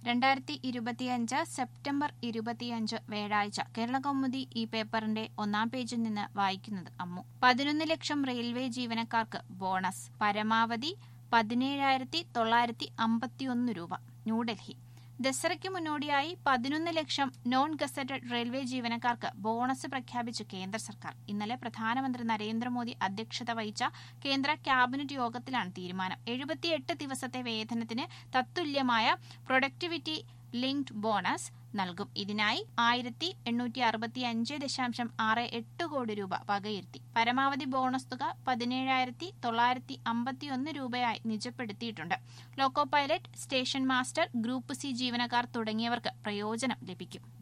രണ്ടായിരത്തി ഇരുപത്തിയഞ്ച് സെപ്റ്റംബർ ഇരുപത്തിയഞ്ച് വ്യാഴാഴ്ച കേരള കൗമുദി ഈ പേപ്പറിന്റെ ഒന്നാം പേജിൽ നിന്ന് വായിക്കുന്നത് അമ്മു പതിനൊന്ന് ലക്ഷം റെയിൽവേ ജീവനക്കാർക്ക് ബോണസ് പരമാവധി പതിനേഴായിരത്തി തൊള്ളായിരത്തി അമ്പത്തിയൊന്ന് രൂപ ന്യൂഡൽഹി ദസറയ്ക്ക് മുന്നോടിയായി പതിനൊന്ന് ലക്ഷം നോൺ ഗസറ്റഡ് റെയിൽവേ ജീവനക്കാർക്ക് ബോണസ് പ്രഖ്യാപിച്ചു കേന്ദ്ര സർക്കാർ ഇന്നലെ പ്രധാനമന്ത്രി നരേന്ദ്രമോദി അധ്യക്ഷത വഹിച്ച കേന്ദ്ര ക്യാബിനറ്റ് യോഗത്തിലാണ് തീരുമാനം എഴുപത്തിയെട്ട് ദിവസത്തെ വേതനത്തിന് തത്തുല്യമായ പ്രൊഡക്ടിവിറ്റി ലിങ്ക്ഡ് ബോണസ് നൽകും ഇതിനായി ആയിരത്തി എണ്ണൂറ്റി അറുപത്തി അഞ്ച് ദശാംശം ആറ് എട്ട് കോടി രൂപ വകയിരുത്തി പരമാവധി ബോണസ് തുക പതിനേഴായിരത്തി തൊള്ളായിരത്തി അമ്പത്തിയൊന്ന് രൂപയായി നിജപ്പെടുത്തിയിട്ടുണ്ട് loco pilot station master group C ജീവനക്കാർ തുടങ്ങിയവർക്ക് പ്രയോജനം ലഭിക്കും